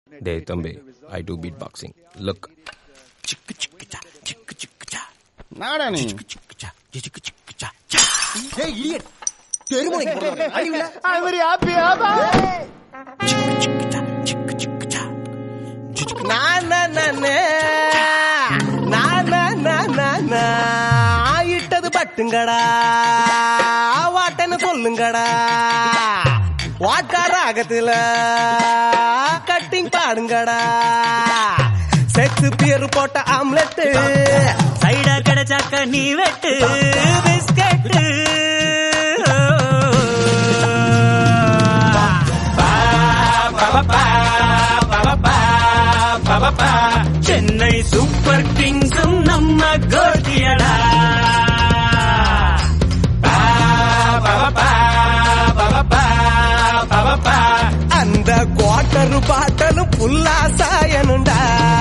டே தம்பி I do beatboxing look நாடா நீ அது மாதிரி happy ஆபா. ஆயிட்டது பட்டுங்கடா வாட்டன்னு சொல்லுங்கடா வாட்டாராகத்துல கட்டிங் பாடுங்கடா செத்து பேரு போட்ட ஆம்லெட்டு சைடா கிடைச்சாக்க நீ வெட்டு பிஸ்கட்டு சென்னை சூப்பர் கிங்ஸும் நம்ம கோட்டியடா அந்த குவார்டர் பாட்டலும் புல்லா சாயனுண்டா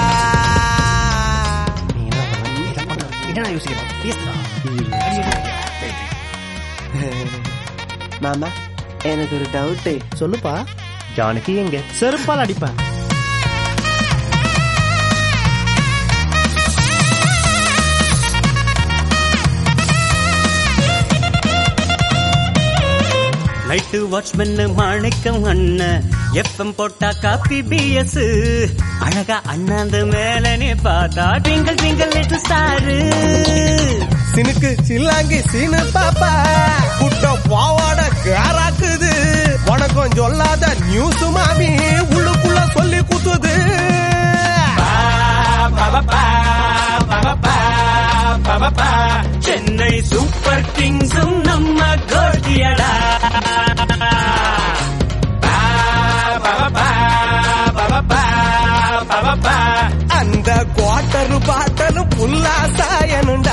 மாமா எனக்கு ஒரு டவுட் சொல்லுப்பா ஜானகி எங்க செருப்பால் அடிப்பேன் லைட்டு வாட்ச்மேன் மாணிக்கம் அண்ணன் எஃப்எம் போட்டா காப்பி பிஎஸ் அழகா அண்ணாந்து மேலனே பார்த்தா ட்விங்கிள் ட்விங்கிள் லிட்டில் ஸ்டாரு சினுக்கு சில்லாங்கி சீனு பாப்பா குட்டம் பாவாட கேராக்குது வணக்கம் சொல்லாத நியூஸ் மாமி உள்ளுக்குள்ள சொல்லி குத்துது சென்னை சூப்பர் கிங்ஸும் நம்ம கோட்டியடா அந்த குவார்டர் பாட்டலும் புல்லா சாயனுண்டா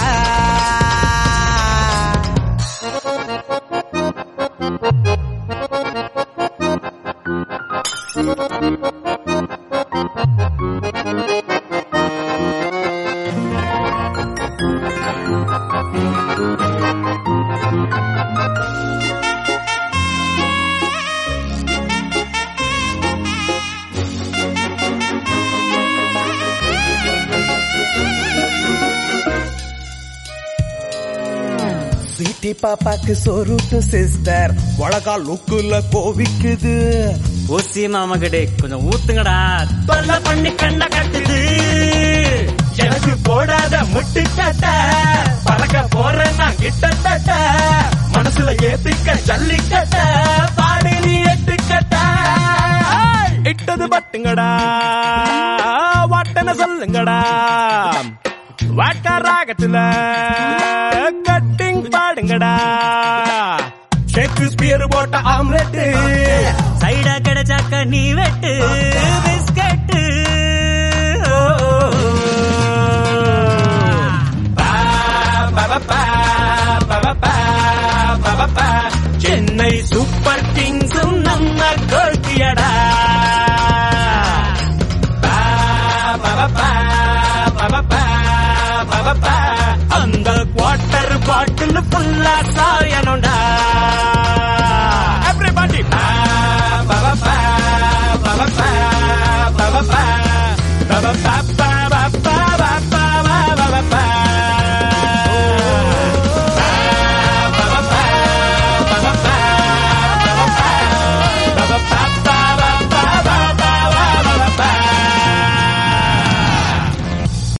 சிட்டி பாப்பாக்கு சொருட்டு சிஸ்டர் வழக்கா லுக்குல கோவிக்குது ஓசி மாமா கிட்டே கொஞ்சம் ஊத்துங்கடா தொல்ல பண்ணி கண்ண கட்டுது எனக்கு போடாத முட்டு கட்ட பறக்க போறேன் நான் கிட்ட மனசுல ஏத்திக்க ஜல்லிக்கட்ட பாடி நீ எட்டு கட்ட இட்டது பட்டுங்கடா வாட்டன சொல்லுங்கடா வாட்டா ராகத்துல கட்டிங் பாடுங்கடா ஷேக்ஸ்பியர் போட்ட ஆம்லெட் சைடா கிடைச்சாக்க நீ வெட்டு